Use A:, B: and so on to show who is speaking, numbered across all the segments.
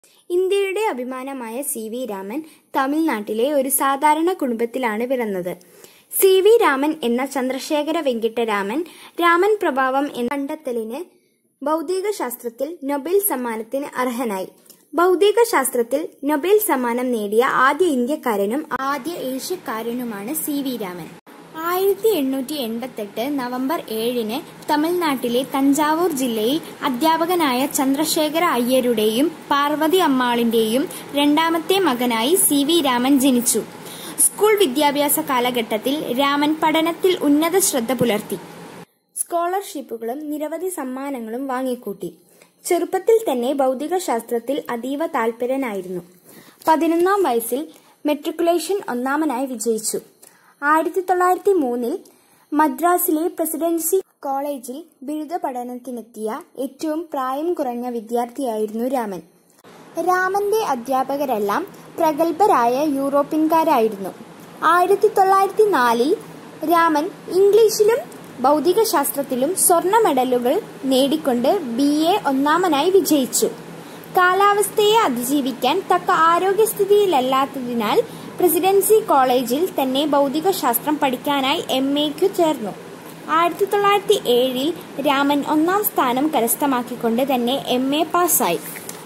A: ഇന്ത്യയുടെ അഭിമാനമായ C V Raman തമിഴ്നാട്ടിലെ ഒരു സാധാരണ കുടുംബത്തിലാണ് പിറന്നത് സി വി രാമൻ എന്ന ചന്ദ്രശേഖര വെങ്കിട്ടരാമൻ രാമൻ പ്രഭാവം എന്ന കണ്ടെത്തലിന് ഭൗതിക ശാസ്ത്രത്തിൽ നൊബേൽ സമ്മാനത്തിന് അർഹനായി ഭൗതിക ശാസ്ത്രത്തിൽ നൊബേൽ സമ്മാനം നേടിയ ആദ്യ ഇന്ത്യക്കാരനും ആദ്യ ഏഷ്യക്കാരനുമാണ് സി വി രാമൻ ആയിരത്തി എണ്ണൂറ്റി എൺപത്തെട്ട് നവംബർ ഏഴിന് തമിഴ്നാട്ടിലെ തഞ്ചാവൂർ ജില്ലയിൽ അധ്യാപകനായ ചന്ദ്രശേഖര അയ്യരുടെയും പാർവതി അമ്മാളിന്റെയും രണ്ടാമത്തെ മകനായി സി വി രാമൻ ജനിച്ചു സ്കൂൾ വിദ്യാഭ്യാസ കാലഘട്ടത്തിൽ രാമൻ പഠനത്തിൽ ഉന്നത ശ്രദ്ധ പുലർത്തി സ്കോളർഷിപ്പുകളും നിരവധി സമ്മാനങ്ങളും വാങ്ങിക്കൂട്ടി ചെറുപ്പത്തിൽ തന്നെ ഭൗതിക ശാസ്ത്രത്തിൽ അതീവ താൽപരനായിരുന്നു പതിനൊന്നാം വയസ്സിൽ മെട്രിക്കുലേഷൻ ഒന്നാമനായി വിജയിച്ചു ആയിരത്തി തൊള്ളായിരത്തി മൂന്നിൽ മദ്രാസിലെ പ്രസിഡൻസി കോളേജിൽ ബിരുദ പഠനത്തിനെത്തിയ ഏറ്റവും പ്രായം കുറഞ്ഞ വിദ്യാർത്ഥിയായിരുന്നു രാമൻ രാമന്റെ അധ്യാപകരെല്ലാം പ്രഗത്ഭരായ യൂറോപ്യൻകാരായിരുന്നു ആയിരത്തി തൊള്ളായിരത്തി നാലിൽ രാമൻ ഇംഗ്ലീഷിലും ഭൗതികശാസ്ത്രത്തിലും സ്വർണ്ണ മെഡലുകൾ നേടിക്കൊണ്ട് ബി എ ഒന്നാമനായി വിജയിച്ചു കാലാവസ്ഥയെ അതിജീവിക്കാൻ തക്ക ആരോഗ്യസ്ഥിതിയിലല്ലാത്തതിനാൽ പ്രസിഡൻസി കോളേജിൽ തന്നെ ഭൗതികശാസ്ത്രം പഠിക്കാനായി എം എക്കു ചേർന്നു ആയിരത്തി തൊള്ളായിരത്തി ഏഴിൽ രാമൻ ഒന്നാം സ്ഥാനം കരസ്ഥമാക്കിക്കൊണ്ട് തന്നെ എം എ പാസ്സായി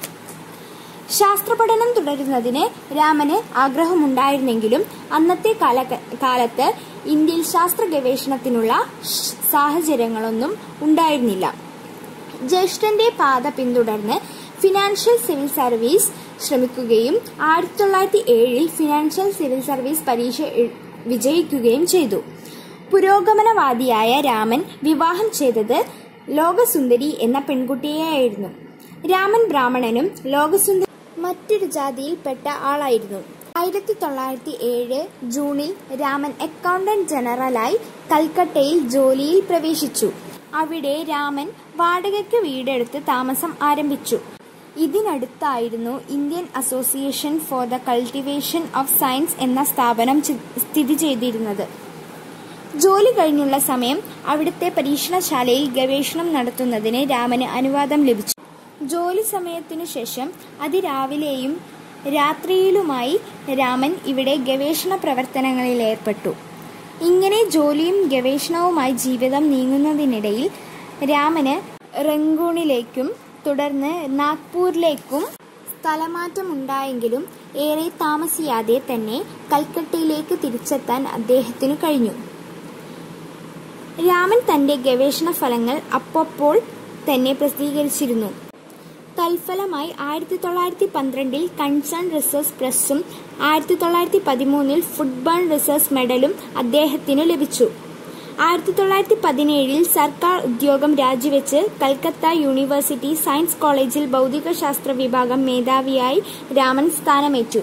A: ശാസ്ത്രപഠനം തുടരുന്നതിന് രാമന് ആഗ്രഹമുണ്ടായിരുന്നെങ്കിലും അന്നത്തെ കാല കാലത്ത് ഇന്ത്യയിൽ ശാസ്ത്ര ഗവേഷണത്തിനുള്ള സാഹചര്യങ്ങളൊന്നും ഉണ്ടായിരുന്നില്ല ജ്യേഷ്ഠന്റെ പാത പിന്തുടർന്ന് ഫിനാൻഷ്യൽ സിവിൽ സർവീസ് ശ്രമിക്കുകയും ആയിരത്തി തൊള്ളായിരത്തി ഏഴിൽ ഫിനാൻഷ്യൽ സിവിൽ സർവീസ് പരീക്ഷ വിജയിക്കുകയും ചെയ്തു പുരോഗമനവാദിയായ രാമൻ വിവാഹം ചെയ്തത് ലോകസുന്ദരി എന്ന പെൺകുട്ടിയെയായിരുന്നു രാമൻ ബ്രാഹ്മണനും ലോകസുന്ദരി മറ്റൊരു ജാതിയിൽപ്പെട്ട ആളായിരുന്നു ആയിരത്തി തൊള്ളായിരത്തി ഏഴ് ജൂണിൽ രാമൻ അക്കൗണ്ടന്റ് ജനറലായി കൽക്കട്ടയിൽ ജോലിയിൽ പ്രവേശിച്ചു അവിടെ രാമൻ വാടകയ്ക്ക് വീടെടുത്ത് താമസം ആരംഭിച്ചു ഇതിനടുത്തായിരുന്നു Indian association for the cultivation of science എന്ന സ്ഥാപനം സ്ഥിതി ചെയ്തിരുന്നത് ജോലി കഴിഞ്ഞുള്ള സമയം അവിടുത്തെ പരീക്ഷണശാലയിൽ ഗവേഷണം നടത്തുന്നതിന് രാമന് അനുവാദം ലഭിച്ചു ജോലി സമയത്തിനു ശേഷം അതിരാവിലെയും രാത്രിയിലുമായി രാമൻ ഇവിടെ ഗവേഷണ പ്രവർത്തനങ്ങളിൽ ഏർപ്പെട്ടു ഇങ്ങനെ ജോലിയും ഗവേഷണവുമായി ജീവിതം നീങ്ങുന്നതിനിടയിൽ രാമന് റംഗൂണിലേക്കും തുടർന്ന് നാഗ്പൂരിലേക്കും സ്ഥലമാറ്റമുണ്ടായെങ്കിലും ഏറെ താമസിയാതെ തന്നെ കൽക്കട്ടയിലേക്ക് തിരിച്ചെത്താൻ അദ്ദേഹത്തിനു കഴിഞ്ഞു രാമൻ തന്റെ ഗവേഷണ ഫലങ്ങൾ അപ്പപ്പോൾ തന്നെ പ്രസിദ്ധീകരിച്ചിരുന്നു തൽഫലമായി ആയിരത്തി തൊള്ളായിരത്തി പന്ത്രണ്ടിൽ കൺസേൺ റിസർച്ച് പ്രസ്സും ആയിരത്തി തൊള്ളായിരത്തി പതിമൂന്നിൽ ഫുട്ബോൾ റിസർച്ച് മെഡലും അദ്ദേഹത്തിനു ലഭിച്ചു ആയിരത്തി തൊള്ളായിരത്തി പതിനേഴിൽ സർക്കാർ ഉദ്യോഗം രാജിവെച്ച് കൽക്കത്ത യൂണിവേഴ്സിറ്റി സയൻസ് കോളേജിൽ ഭൗതികശാസ്ത്ര വിഭാഗം മേധാവിയായി രാമൻ സ്ഥാനമേറ്റു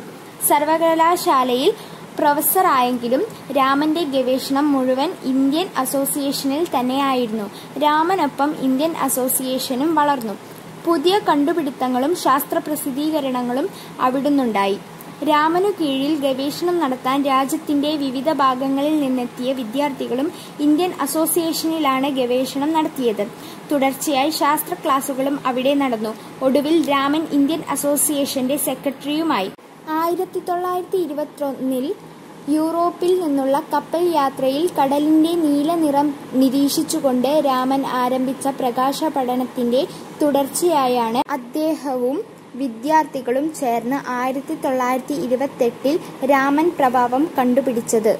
A: സർവകലാശാലയിൽ പ്രൊഫസറായെങ്കിലും രാമന്റെ ഗവേഷണം മുഴുവൻ ഇന്ത്യൻ അസോസിയേഷനിൽ തന്നെയായിരുന്നു രാമനൊപ്പം ഇന്ത്യൻ അസോസിയേഷനും വളർന്നു പുതിയ കണ്ടുപിടുത്തങ്ങളും ശാസ്ത്ര പ്രസിദ്ധീകരണങ്ങളും അവിടുന്നുണ്ടായി രാമനു കീഴിൽ ഗവേഷണം നടത്താൻ രാജ്യത്തിന്റെ വിവിധ ഭാഗങ്ങളിൽ നിന്നെത്തിയ വിദ്യാർത്ഥികളും ഇന്ത്യൻ അസോസിയേഷനിലാണ് ഗവേഷണം നടത്തിയത് തുടർച്ചയായി ശാസ്ത്ര ക്ലാസുകളും അവിടെ നടന്നു ഒടുവിൽ രാമൻ ഇന്ത്യൻ അസോസിയേഷന്റെ സെക്രട്ടറിയുമായി ആയിരത്തി തൊള്ളായിരത്തി ഇരുപത്തൊന്നിൽ യൂറോപ്പിൽ നിന്നുള്ള കപ്പൽ യാത്രയിൽ കടലിന്റെ നീല നിറം നിരീക്ഷിച്ചുകൊണ്ട് രാമൻ ആരംഭിച്ച പ്രകാശ പഠനത്തിന്റെ തുടർച്ചയായാണ് അദ്ദേഹവും വിദ്യാർത്ഥികളും ചേർന്ന് ആയിരത്തി തൊള്ളായിരത്തി ഇരുപത്തെട്ടിൽ രാമൻ പ്രഭാവം കണ്ടുപിടിച്ചത്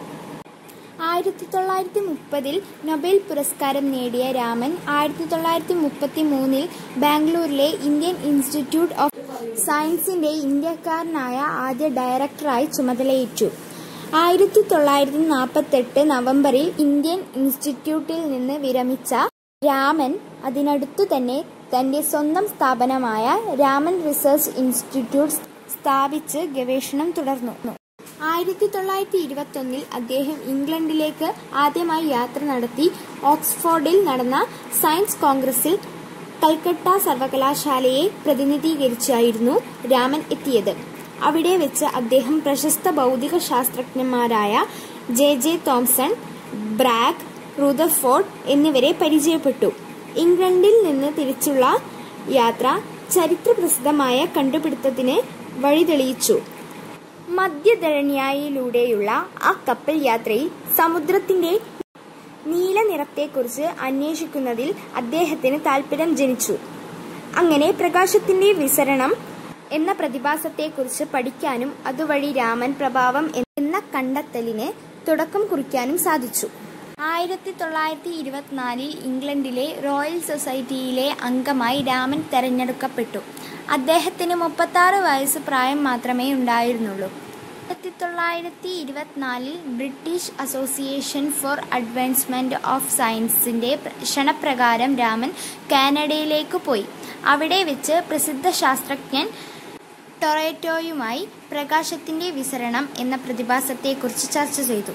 A: ആയിരത്തി തൊള്ളായിരത്തി മുപ്പതിൽ നൊബേൽ പുരസ്കാരം നേടിയ രാമൻ ആയിരത്തി തൊള്ളായിരത്തി മുപ്പത്തി മൂന്നിൽ ബാംഗ്ലൂരിലെ ഇന്ത്യൻ ഇൻസ്റ്റിറ്റ്യൂട്ട് ഓഫ് സയൻസിന്റെ ഇന്ത്യക്കാരനായ ആദ്യ ഡയറക്ടറായി ചുമതലയേറ്റു ആയിരത്തി തൊള്ളായിരത്തി നാൽപ്പത്തെട്ട് നവംബറിൽ ഇന്ത്യൻ ഇൻസ്റ്റിറ്റ്യൂട്ടിൽ നിന്ന് വിരമിച്ച രാമൻ അതിനടുത്തു തന്നെ തന്റെ സ്വന്തം സ്ഥാപനമായ രാമൻ റിസർച്ച് ഇൻസ്റ്റിറ്റ്യൂട്ട് സ്ഥാപിച്ച് ഗവേഷണം തുടർന്നു ആയിരത്തി തൊള്ളായിരത്തി ഇരുപത്തൊന്നിൽ അദ്ദേഹം ഇംഗ്ലണ്ടിലേക്ക് ആദ്യമായി യാത്ര നടത്തി ഓക്സ്ഫോർഡിൽ നടന്ന സയൻസ് കോൺഗ്രസിൽ കൽക്കട്ട സർവകലാശാലയെ പ്രതിനിധീകരിച്ചായിരുന്നു രാമൻ എത്തിയത് അവിടെ വെച്ച് അദ്ദേഹം പ്രശസ്ത ഭൗതിക ശാസ്ത്രജ്ഞന്മാരായ J J Thomson Bragg Rutherford എന്നിവരെ പരിചയപ്പെട്ടു ഇംഗ്ലണ്ടിൽ നിന്ന് തിരിച്ചുള്ള യാത്ര ചരിത്രപ്രസിദ്ധമായ കണ്ടുപിടുത്തത്തിന് വഴിതെളിയിച്ചു മധ്യധരണിയായിലൂടെയുള്ള ആ കപ്പൽ യാത്രയിൽ സമുദ്രത്തിന്റെ നീല നിറത്തെക്കുറിച്ച് അന്വേഷിക്കുന്നതിൽ അദ്ദേഹത്തിന് താല്പര്യം ജനിച്ചു അങ്ങനെ പ്രകാശത്തിന്റെ വിസരണം എന്ന പ്രതിഭാസത്തെക്കുറിച്ച് പഠിക്കാനും അതുവഴി രാമൻ പ്രഭാവം എന്ന കണ്ടെത്തലിന് തുടക്കം കുറിക്കാനും സാധിച്ചു ആയിരത്തി തൊള്ളായിരത്തി ഇരുപത്തിനാലിൽ ഇംഗ്ലണ്ടിലെ റോയൽ സൊസൈറ്റിയിലെ അംഗമായി രാമൻ തെരഞ്ഞെടുക്കപ്പെട്ടു അദ്ദേഹത്തിന് മുപ്പത്തി വയസ്സ് പ്രായം മാത്രമേ ഉണ്ടായിരുന്നുള്ളൂ ആയിരത്തി തൊള്ളായിരത്തി ഇരുപത്തിനാലിൽ British association for advancement of സയൻസിന്റെ ക്ഷണപ്രകാരം രാമൻ കാനഡയിലേക്ക് പോയി അവിടെ വെച്ച് പ്രസിദ്ധ ശാസ്ത്രജ്ഞൻ ടൊറേറ്റോയുമായി പ്രകാശത്തിന്റെ വിസരണം എന്ന പ്രതിഭാസത്തെക്കുറിച്ച് ചർച്ച ചെയ്തു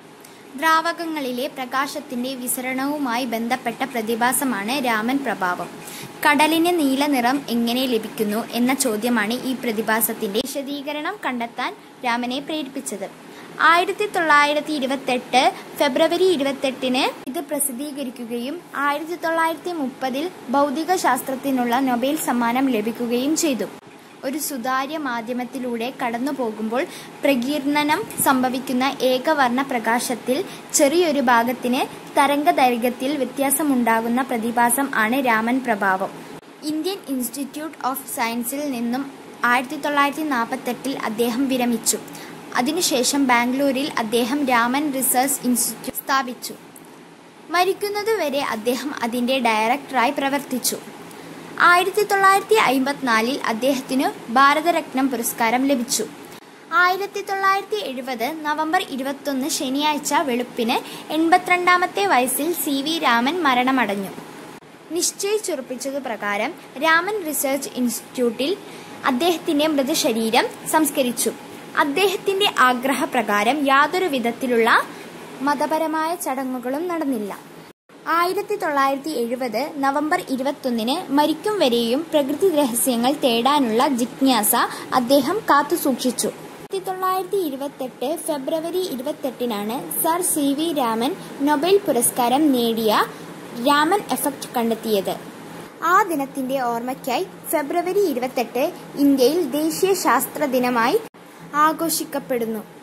A: ദ്രാവകങ്ങളിലെ പ്രകാശത്തിന്റെ വിസരണവുമായി ബന്ധപ്പെട്ട പ്രതിഭാസമാണ് രാമൻ പ്രഭാവം കടലിന് നീല നിറം എങ്ങനെ ലഭിക്കുന്നു എന്ന ചോദ്യമാണ് ഈ പ്രതിഭാസത്തിന്റെ വിശദീകരണം കണ്ടെത്താൻ രാമനെ പ്രേരിപ്പിച്ചത് ആയിരത്തി തൊള്ളായിരത്തി ഇരുപത്തെട്ട് ഫെബ്രുവരി ഇരുപത്തെട്ടിന് ഇത് പ്രസിദ്ധീകരിക്കുകയും ആയിരത്തി തൊള്ളായിരത്തി മുപ്പതിൽ ഭൗതിക ശാസ്ത്രത്തിനുള്ള നൊബേൽ സമ്മാനം ലഭിക്കുകയും ചെയ്തു ഒരു സുതാര്യ മാധ്യമത്തിലൂടെ കടന്നു പോകുമ്പോൾ പ്രകീർണനം സംഭവിക്കുന്ന ഏകവർണ്ണ പ്രകാശത്തിൽ ചെറിയൊരു ഭാഗത്തിന് തരംഗദൈർഘ്യത്തിൽ വ്യത്യാസമുണ്ടാകുന്ന പ്രതിഭാസം ആണ് രാമൻ പ്രഭാവം ഇന്ത്യൻ ഇൻസ്റ്റിറ്റ്യൂട്ട് ഓഫ് സയൻസിൽ നിന്നും ആയിരത്തി തൊള്ളായിരത്തി നാൽപ്പത്തെട്ടിൽ അദ്ദേഹം വിരമിച്ചു അതിനുശേഷം ബാംഗ്ലൂരിൽ അദ്ദേഹം രാമൻ റിസർച്ച് ഇൻസ്റ്റിറ്റ്യൂട്ട് സ്ഥാപിച്ചു മരിക്കുന്നതുവരെ അദ്ദേഹം അതിന്റെ ഡയറക്ടറായി പ്രവർത്തിച്ചു ആയിരത്തി തൊള്ളായിരത്തി അയിമ്പത്തിനാലിൽ അദ്ദേഹത്തിനു ഭാരതരത്നം പുരസ്കാരം ലഭിച്ചു ആയിരത്തി തൊള്ളായിരത്തി എഴുപത് നവംബർ ഇരുപത്തൊന്ന് ശനിയാഴ്ച വെളുപ്പിന് എൺപത്തിരണ്ടാമത്തെ വയസ്സിൽ സി വി രാമൻ മരണമടഞ്ഞു നിശ്ചയിച്ചുറപ്പിച്ചതു പ്രകാരം രാമൻ റിസർച്ച് ഇൻസ്റ്റിറ്റ്യൂട്ടിൽ അദ്ദേഹത്തിന്റെ മൃതശരീരം സംസ്കരിച്ചു അദ്ദേഹത്തിന്റെ ആഗ്രഹപ്രകാരം യാതൊരു വിധത്തിലുള്ള മതപരമായ ചടങ്ങുകളും നടന്നില്ല ആയിരത്തി തൊള്ളായിരത്തി എഴുപത് നവംബർ ഇരുപത്തൊന്നിന് മരിക്കും വരെയും പ്രകൃതി രഹസ്യങ്ങൾ തേടാനുള്ള ജിജ്ഞാസ അദ്ദേഹം കാത്തുസൂക്ഷിച്ചു ആയിരത്തി തൊള്ളായിരത്തി ഇരുപത്തെട്ട് ഫെബ്രുവരി ഇരുപത്തെട്ടിനാണ് sir C V Raman Nobel പുരസ്കാരം നേടിയ രാമൻ എഫക്റ്റ് കണ്ടെത്തിയത് ആ ദിനത്തിന്റെ ഓർമ്മയ്ക്കായി ഫെബ്രുവരി ഇരുപത്തെട്ട് ഇന്ത്യയിൽ ദേശീയ ശാസ്ത്ര ദിനമായി ആഘോഷിക്കപ്പെടുന്നു